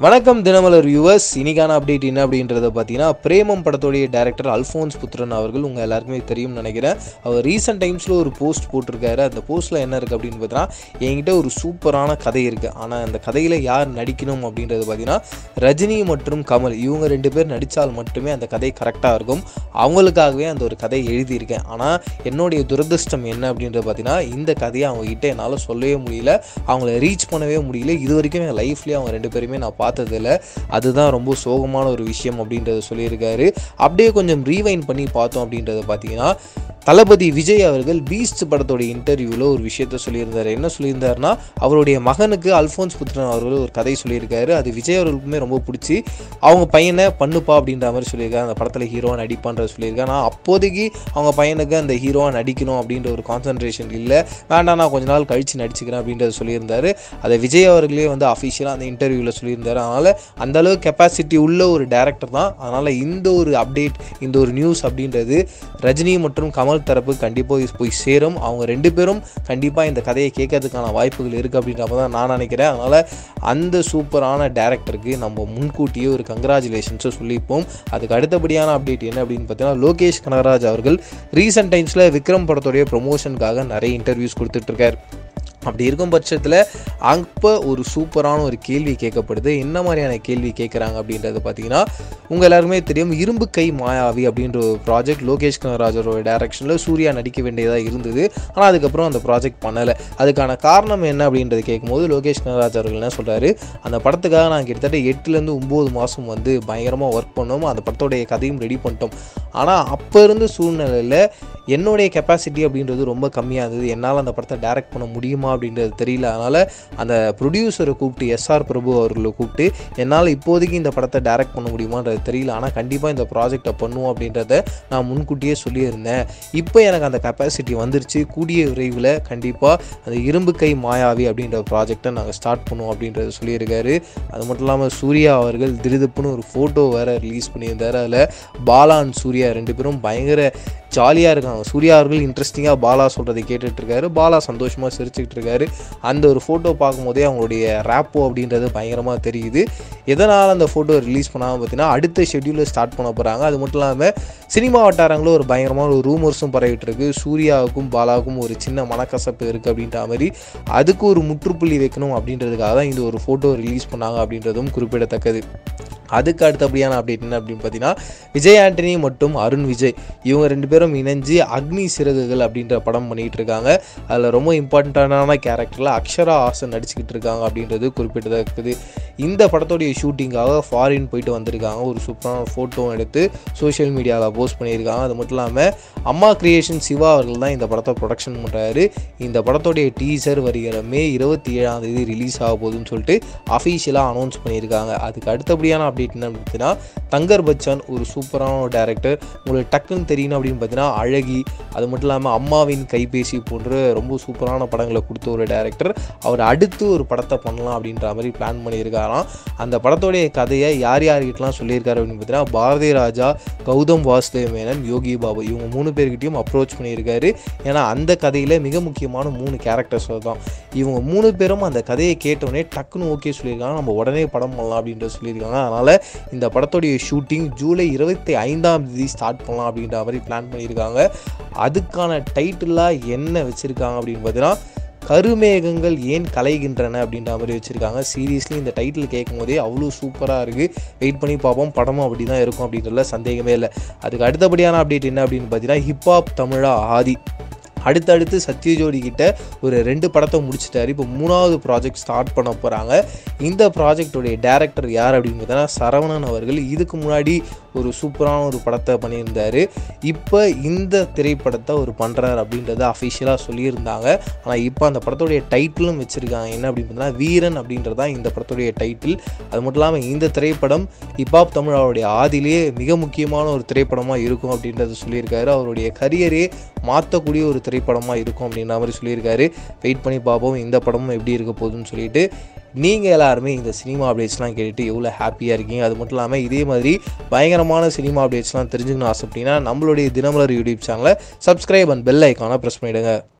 வணக்கம் தினமலர் வியூவர்ஸ் இன்னைக்கான அப்டேட் என்ன அப்படின்றத பார்த்தீங்கன்னா பிரேமம் படத்தோடைய டைரக்டர் அல்ஃபோன்ஸ் புத்திரன் அவர்கள் உங்கள் எல்லாருக்குமே தெரியும்னு நினைக்கிறேன் அவர் ரீசெண்ட் டைம்ஸில் ஒரு போஸ்ட் போட்டிருக்காரு அந்த போஸ்ட்டில் என்ன இருக்குது அப்படின்னு பார்த்தீங்கன்னா என்கிட்ட ஒரு சூப்பரான கதை இருக்குது ஆனால் அந்த கதையில் யார் நடிக்கணும் அப்படின்றது பார்த்தீங்கன்னா ரஜினி மற்றும் கமல் இவங்க ரெண்டு பேர் நடித்தால் மட்டுமே அந்த கதை கரெக்டாக இருக்கும் அவங்களுக்காகவே அந்த ஒரு கதையை எழுதியிருக்கேன் ஆனால் என்னுடைய துரதிர்ஷ்டம் என்ன அப்படின்றது பார்த்தீங்கன்னா இந்த கதையை அவங்ககிட்ட என்னால் சொல்லவே முடியல அவங்கள ரீச் பண்ணவே முடியல இது வரைக்கும் என் லைஃப்லேயே அவங்க ரெண்டு பேருமே நான் பார்த்ததில்ல அதுதான் ரொம்ப சோகமான ஒரு விஷயம் அப்படின்றத சொல்லியிருக்காரு அப்படியே கொஞ்சம் ரீவைன் பண்ணி பார்த்தோம் அப்படின்றத பார்த்தீங்கன்னா தளபதி விஜய் அவர்கள் பீஸ்ட் படத்தோட இன்டர்வியூவில் ஒரு விஷயத்த சொல்லியிருந்தார் என்ன சொல்லியிருந்தாருன்னா அவருடைய மகனுக்கு அல்ஃபோன்ஸ் புத்திரன் அவர்கள் ஒரு கதை சொல்லியிருக்காரு அது விஜய் அவர்களுக்குமே ரொம்ப பிடிச்சி அவங்க பையனை பண்ணுப்பா அப்படின்ற மாதிரி சொல்லியிருக்காரு அந்த படத்தில் ஹீரோவாக நடிப்பான்ற சொல்லியிருக்காரு ஆனால் அப்போதைக்கு அவங்க பையனுக்கு அந்த ஹீரோவாக நடிக்கணும் அப்படின்ற ஒரு கான்சன்ட்ரேஷன் இல்லை வேண்டாம் நான் கொஞ்ச நாள் கழித்து நடிச்சுக்கிறேன் அப்படின்றத சொல்லியிருந்தாரு அதை விஜய் அவர்களே வந்து அஃபிஷியலாக அந்த இன்டர்வியூவில் சொல்லியிருந்தாரு அதனால் அந்த அளவு கெப்பாசிட்டி உள்ள ஒரு டேரக்டர் தான் அதனால் இந்த ஒரு அப்டேட் இந்த ஒரு நியூஸ் அப்படின்றது ரஜினி மற்றும் கமல் தரப்பு கண்டிப்பாக போய் சேரும் அவங்க ரெண்டு பேரும் கண்டிப்பாக இந்த கதையை கேட்கறதுக்கான வாய்ப்புகள் இருக்குது அப்படின்ற மாதிரி தான் நான் நினைக்கிறேன் அதனால் அந்த சூப்பரான டேரக்டருக்கு நம்ம முன்கூட்டியே ஒரு கங்க்ராச்சுலேஷன்ஸை சொல்லிப்போம் அதுக்கு அடுத்தபடியான அப்டேட் என்ன அப்படின்னு பார்த்தீங்கன்னா லோகேஷ் கனகராஜ் அவர்கள் ரீசெண்ட் டைம்ஸில் விக்ரம் படத்துடைய ப்ரொமோஷனுக்காக நிறைய இன்டர்வியூஸ் கொடுத்துட்ருக்காரு அப்படி இருக்கும் பட்சத்தில் அப்போ ஒரு சூப்பரான ஒரு கேள்வி கேட்கப்படுது என்ன மாதிரியான கேள்வி கேட்குறாங்க அப்படின்றது பார்த்தீங்கன்னா உங்கள் எல்லாருமே தெரியும் இரும்பு கை மாயாவி அப்படின்ற ஒரு ப்ராஜெக்ட் லோகேஷ் கனகராஜரோட டைரக்ஷனில் சூர்யா நடிக்க வேண்டியதாக இருந்தது ஆனால் அதுக்கப்புறம் அந்த ப்ராஜெக்ட் பண்ணலை அதுக்கான காரணம் என்ன அப்படின்றது கேட்கும்போது லோகேஷ் கனகராஜ் அவர்கள் என்ன சொல்கிறாரு அந்த படத்துக்காக நாங்கள் கிட்டத்தட்ட எட்டுலேருந்து ஒம்பது மாதம் வந்து பயங்கரமாக ஒர்க் பண்ணோம் அந்த படத்தோடைய கதையும் ரெடி பண்ணிட்டோம் ஆனால் அப்போ இருந்த சூழ்நிலையில் என்னுடைய கெப்பாசிட்டி அப்படின்றது ரொம்ப கம்மியாக இருந்தது என்னால் அந்த படத்தை டைரக்ட் பண்ண முடியுமா அப்படின்றது தெரியல அதனால் அந்த ப்ரொடியூசரை கூப்பிட்டு எஸ்ஆர் பிரபு அவர்களை கூப்பிட்டு என்னால் இப்போதைக்கு இந்த படத்தை டைரக்ட் பண்ண முடியுமான்றது தெரியல ஆனால் கண்டிப்பாக இந்த ப்ராஜெக்டை பண்ணுவோம் அப்படின்றத நான் முன்கூட்டியே சொல்லியிருந்தேன் இப்போ எனக்கு அந்த கெப்பாசிட்டி வந்துருச்சு கூடிய விரைவில் கண்டிப்பாக அந்த இரும்பு கை மாயாவி அப்படின்ற ப்ராஜெக்டை நாங்கள் ஸ்டார்ட் பண்ணுவோம் அப்படின்றத சொல்லியிருக்காரு அது மட்டும் இல்லாமல் சூர்யா அவர்கள் திருதுப்புன்னு ஒரு ஃபோட்டோ வேறு ரிலீஸ் பண்ணியிருந்தார் அதில் பாலா அண்ட் சூர்யா ரெண்டு பேரும் பயங்கர ஜாலியாக இருக்காங்க சூர்யா அவர்கள் இன்ட்ரெஸ்டிங்காக பாலா சொல்கிறதை கேட்டுட்ருக்காரு பாலா சந்தோஷமாக சிரிச்சுக்கிட்டு இருக்காரு அந்த ஒரு ஃபோட்டோ பார்க்கும்போதே அவங்களுடைய ரேப்போ அப்படின்றது பயங்கரமாக தெரியுது எதனால் அந்த ஃபோட்டோ ரிலீஸ் பண்ணாமல் பார்த்தீங்கன்னா அடுத்த ஷெட்யூலில் ஸ்டார்ட் பண்ண போகிறாங்க அது மட்டும் இல்லாமல் சினிமா வட்டாரங்களும் ஒரு பயங்கரமான ஒரு ரூமர்ஸும் பரவிட்டு இருக்கு சூர்யாவுக்கும் பாலாவுக்கும் ஒரு சின்ன மனக்கசப்பு இருக்குது அப்படின்ற மாதிரி அதுக்கு ஒரு முற்றுப்புள்ளி வைக்கணும் அப்படின்றதுக்காக தான் இந்த ஒரு ஃபோட்டோ ரிலீஸ் பண்ணாங்க அப்படின்றதும் குறிப்பிடத்தக்கது அதுக்கு அடுத்தபடியான அப்டேட் என்ன அப்படின்னு பார்த்தீங்கன்னா விஜய் ஆண்டனி மற்றும் அருண் விஜய் இவங்க ரெண்டு பேரும் இணைஞ்சு அக்னி சிறகுகள் அப்படின்ற படம் பண்ணிகிட்டு இருக்காங்க அதில் ரொம்ப இம்பார்ட்டண்ட்டான கேரக்டரில் அக்ஷரா ஹாசன் நடிச்சுக்கிட்டு இருக்காங்க அப்படின்றது குறிப்பிடத்தக்கது இந்த படத்தோடைய ஷூட்டிங்காக ஃபாரின் போயிட்டு வந்திருக்காங்க ஒரு சூப்பரான ஃபோட்டோ எடுத்து சோஷியல் மீடியாவில் போஸ்ட் பண்ணியிருக்காங்க அது மட்டும் இல்லாமல் அம்மா கிரியேஷன் சிவா அவர்கள் தான் இந்த படத்தை ப்ரொடக்ஷன் பண்ணுறாரு இந்த படத்தோடைய டீசர் வருகிற மே இருபத்தி ஏழாம் தேதி ரிலீஸ் ஆக போகுதுன்னு சொல்லிட்டு அஃபீஷியலாக அனௌன்ஸ் பண்ணியிருக்காங்க அதுக்கு அடுத்தபடியான அப்டேட் என்ன பார்த்தீங்கன்னா தங்கர் பச்சான் ஒரு சூப்பரான ஒரு டேரக்டர் உங்களுக்கு டக்குன்னு தெரியணும் அப்படின்னு பார்த்தீங்கன்னா அழகி அது மட்டும் இல்லாமல் அம்மாவின் கைபேசி போன்ற ரொம்ப சூப்பரான படங்களை கொடுத்த ஒரு டேரக்டர் அவர் அடுத்து ஒரு படத்தை பண்ணலாம் அப்படின்ற மாதிரி பிளான் பண்ணியிருக்காராம் அந்த படத்தோடைய கதையை யார் யார்கிட்டலாம் சொல்லியிருக்காரு அப்படின்னு பார்த்தீங்கன்னா பாரதி ராஜா கௌதம் வாசுதேவ மேனன் யோகி பாபு இவங்க மூணு பேர்கிட்டையும் அப்ரோச் பண்ணியிருக்காரு ஏன்னா அந்த கதையில் மிக முக்கியமான மூணு கேரக்டர்ஸ் தான் இவங்க மூணு பேரும் அந்த கதையை கேட்டோடனே டக்குன்னு ஓகே சொல்லியிருக்காங்க நம்ம உடனே படம் பண்ணலாம் அப்படின்ட்டு சொல்லியிருக்காங்க அதனால் இந்த படத்தோடைய ஷூட்டிங் ஜூலை இருபத்தி ஐந்தாம் தேதி ஸ்டார்ட் பண்ணலாம் அப்படின்ற மாதிரி பிளான் பண்ணியிருக்காங்க அதுக்கான டைட்டிலாக என்ன வச்சுருக்காங்க அப்படின்னு பார்த்தீங்கன்னா கருமேகங்கள் ஏன் கலைகின்றன அப்படின்ற மாதிரி வச்சுருக்காங்க சீரியஸ்லி இந்த டைட்டில் கேட்கும் போதே அவ்வளோ சூப்பராக இருக்குது வெயிட் பண்ணி பார்ப்போம் படமும் அப்படி தான் இருக்கும் அப்படின்றதுல சந்தேகமே இல்லை அதுக்கு அடுத்தபடியான அப்டேட் என்ன அப்படின்னு பார்த்தீங்கன்னா ஹிப்ஹாப் தமிழா ஆதி அடுத்தடுத்து சத்யஜோடி கிட்ட ஒரு ரெண்டு படத்தை முடிச்சிட்டாரு இப்போ மூணாவது ப்ராஜெக்ட் ஸ்டார்ட் பண்ண போகிறாங்க இந்த ப்ராஜெக்டோடைய டேரக்டர் யார் அப்படின்னு பார்த்தீங்கன்னா சரவணன் அவர்கள் இதுக்கு முன்னாடி ஒரு சூப்பரான ஒரு படத்தை பண்ணியிருந்தார் இப்போ இந்த திரைப்படத்தை ஒரு பண்ணுறாரு அப்படின்றத அஃபிஷியலாக சொல்லியிருந்தாங்க ஆனால் இப்போ அந்த படத்துடைய டைட்டிலும் வச்சுருக்காங்க என்ன அப்படின்னு பார்த்தீங்கன்னா வீரன் அப்படின்றது தான் இந்த படத்துடைய டைட்டில் அது மட்டும் இல்லாமல் இந்த திரைப்படம் ஹிப்ஹாப் தமிழாவுடைய ஆதிலேயே மிக முக்கியமான ஒரு திரைப்படமாக இருக்கும் அப்படின்றத சொல்லியிருக்காரு அவருடைய கரியரே மாற்றக்கூடிய ஒரு திரைப்படமாக இருக்கும் அப்படின்ற மாதிரி சொல்லியிருக்காரு வெயிட் பண்ணி பார்ப்போம் இந்த படமும் எப்படி இருக்க போகுதுன்னு சொல்லிட்டு நீங்கள் எல்லாருமே இந்த சினிமா அப்டேட்ஸ்லாம் கேட்டுட்டு எவ்வளோ ஹாப்பியாக இருக்கீங்க அது மட்டும் இல்லாமல் இதே மாதிரி பயங்கரமான சினிமா அப்டேட்ஸ்லாம் தெரிஞ்சுக்கணும் ஆசைப்பட்டீங்கன்னா நம்மளுடைய தினமலர் யூடியூப் சேனலை சப்ஸ்கிரைப் அண்ட் பெல் ஐக்கானை ப்ரெஸ் பண்ணிவிடுங்க